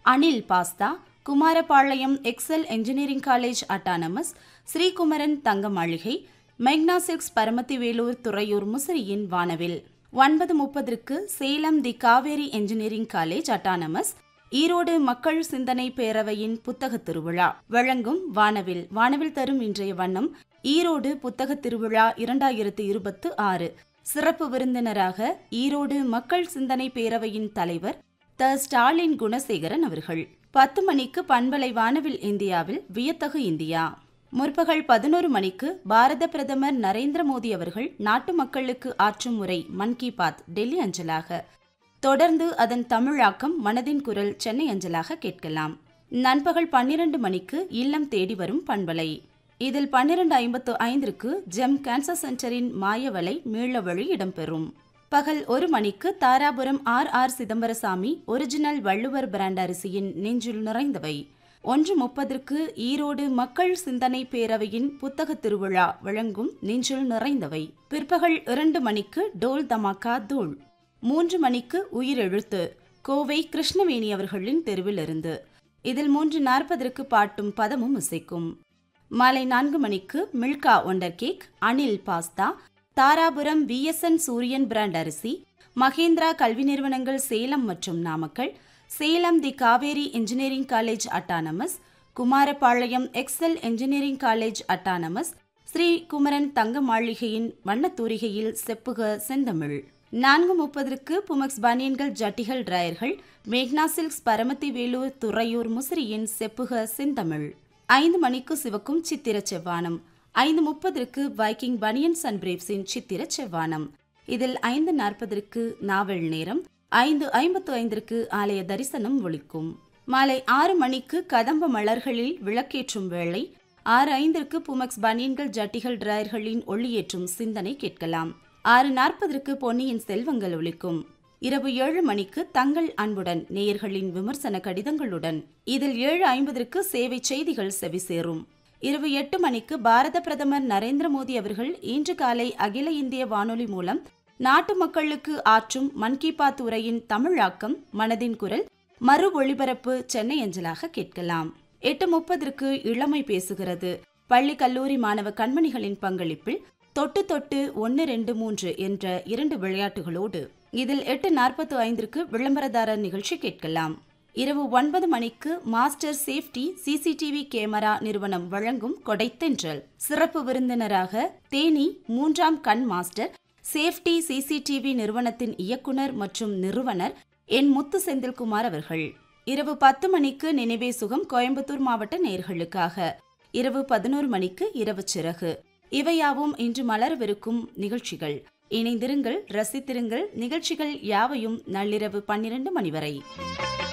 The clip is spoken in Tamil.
Anil pasta Kumarapalayam Excel engineering college autonomous Srikumaran Thanga Maligai மெக்னா சில்க்ஸ் பரமத்தி வேலூர் துறையூர் முசிறியின் வானவில் ஒன்பது முப்பதற்கு Salem the Kaveri engineering college autonomous Erode மக்கள் சிந்தனை பேரவையின் புத்தகத் திருவிழா வழங்கும் வானவில் வானவில் தரும் இன்றைய வண்ணம் ஈரோடு புத்தகத் திருவிழா இரண்டாயிரத்து இருபத்து ஆறு சிறப்பு விருந்தினராக ஈரோடு மக்கள் சிந்தனை பேரவையின் தலைவர் த ஸ்டாலின் குணசேகரன் அவர்கள் பத்து மணிக்கு பண்பலை வானவில் இந்தியாவில் வியத்தகு இந்தியா முற்பகல் பதினோரு மணிக்கு பாரத பிரதமர் நரேந்திர மோடி அவர்கள் நாட்டு மக்களுக்கு ஆற்றும் முறை மன் கி பாத் டெல்லி அஞ்சலாக தொடர்ந்து அதன் தமிழாக்கம் மனதின் குரல் சென்னை அஞ்சலாக கேட்கலாம் நண்பகல் பன்னிரண்டு மணிக்கு இல்லம் தேடி வரும் பண்பலை இதில் பன்னிரண்டு ஐம்பத்து ஐந்திற்கு ஜெம் கேன்சர் சென்டரின் மாயவலை மீளவழி இடம்பெறும் பகல் ஒரு மணிக்கு Dharapuram R R Chidambarasamy original Valluvar brand அரிசியின் நெஞ்சில் நிறைந்தவை ஒன்று முப்பதற்கு ஈரோடு மக்கள் சிந்தனை பேரவையின் புத்தக திருவிழா வழங்கும் நெஞ்சில் நிறைந்தவை பிற்பகல் இரண்டு மணிக்கு டோல் தமாக்கா தூள் மூன்று மணிக்கு உயிரெழுத்து கோவை கிருஷ்ணவேணி அவர்களின் தெருவிலிருந்து இதில் மூன்று நாற்பதற்கு பாட்டும் பதமும் இசைக்கும் மாலை நான்கு மணிக்கு Milka wonder cake Anil pasta Dharapuram VSN Suryan brand அரிசி மகேந்திரா கல்வி நிறுவனங்கள் சேலம் மற்றும் Namakkal Salem the Kaveri engineering college autonomous Kumarapalayam Excel engineering college autonomous Sri Kumaran Thanga மாளிகையின் வண்ணத்தூரிகையில் செப்புக செந்தமிழ் நான்கு முப்பதற்கு புமக்ஸ் பனியன்கள் ஜட்டிகள் டிராயர்கள் மேக்னா சில்க்ஸ் பரமத்தி வேலூர் துறையூர் முசிறியின் செப்புக செந்தமிழ் ஐந்து மணிக்கு சிவக்கும் சித்திர செவ்வானம் ஐந்து முப்பதற்கு வைக்கிங் பனியன்ஸ் அண்ட் பிரேவ்ஸின் சித்திர செவ்வானம் இதில் ஐந்து நாற்பதற்கு நாவல் நேரம் ஐந்து ஐம்பத்து ஐந்திற்கு ஆலய தரிசனம் ஒழிக்கும் மாலை ஆறு மணிக்கு கதம்ப மலர்களில் விளக்கேற்றும் வேளை ஆறு ஐந்திற்கு புமக்ஸ் பனியன்கள் ஜட்டிகள் டிராயர்களின் ஒளியேற்றும் சிந்தனை கேட்கலாம் ஆறு நாற்பதற்கு பொன்னியின் செல்வங்கள் ஒழிக்கும் இரவு ஏழு மணிக்கு தங்கள் அன்புடன் நேயர்களின் விமர்சன கடிதங்களுடன் இதில் ஏழு ஐம்பதற்கு சேவை செய்திகள் செவிசேரும் இரவு எட்டு மணிக்கு பாரத பிரதமர் நரேந்திர மோடி அவர்கள் இன்று காலை அகில இந்திய வானொலி மூலம் நாட்டு மக்களுக்கு ஆற்றும் மன் கி பாத் உரையின் தமிழாக்கம் மனதின் குரல் மறு ஒளிபரப்பு சென்னை அஞ்சலாக கேட்கலாம் எட்டு முப்பதற்கு இளமை பேசுகிறது பள்ளி கல்லூரி மாணவ கண்மணிகளின் பங்களிப்பில் தொட்டு தொட்டு ஒன்று ரெண்டு மூன்று என்ற இரண்டு விளையாட்டுகளோடு இதில் எட்டு நாற்பத்து ஐந்திற்கு விளம்பரதாரர் நிகழ்ச்சி கேட்கலாம் இரவு ஒன்பது மணிக்கு மாஸ்டர் சேஃப்டி சிசிடிவி கேமரா நிறுவனம் வழங்கும் கொடைத்தென்றல் சிறப்பு விருந்தினராக தேனி மூன்றாம் கண் மாஸ்டர் சேஃப்டி சிசிடிவி நிறுவனத்தின் இயக்குனர் மற்றும் நிறுவனர் என் முத்து செந்தில்குமார் அவர்கள் இரவு பத்து மணிக்கு நினைவே சுகம் கோயம்புத்தூர் மாவட்ட நேர்களுக்காக இரவு பதினோரு மணிக்கு இரவு சிறகு இவையாவும் இன்று மலரவிருக்கும் நிகழ்ச்சிகள் இணைந்திருங்கள் ரசித்திருங்கள் நிகழ்ச்சிகள் யாவையும் நள்ளிரவு பன்னிரண்டு மணி வரை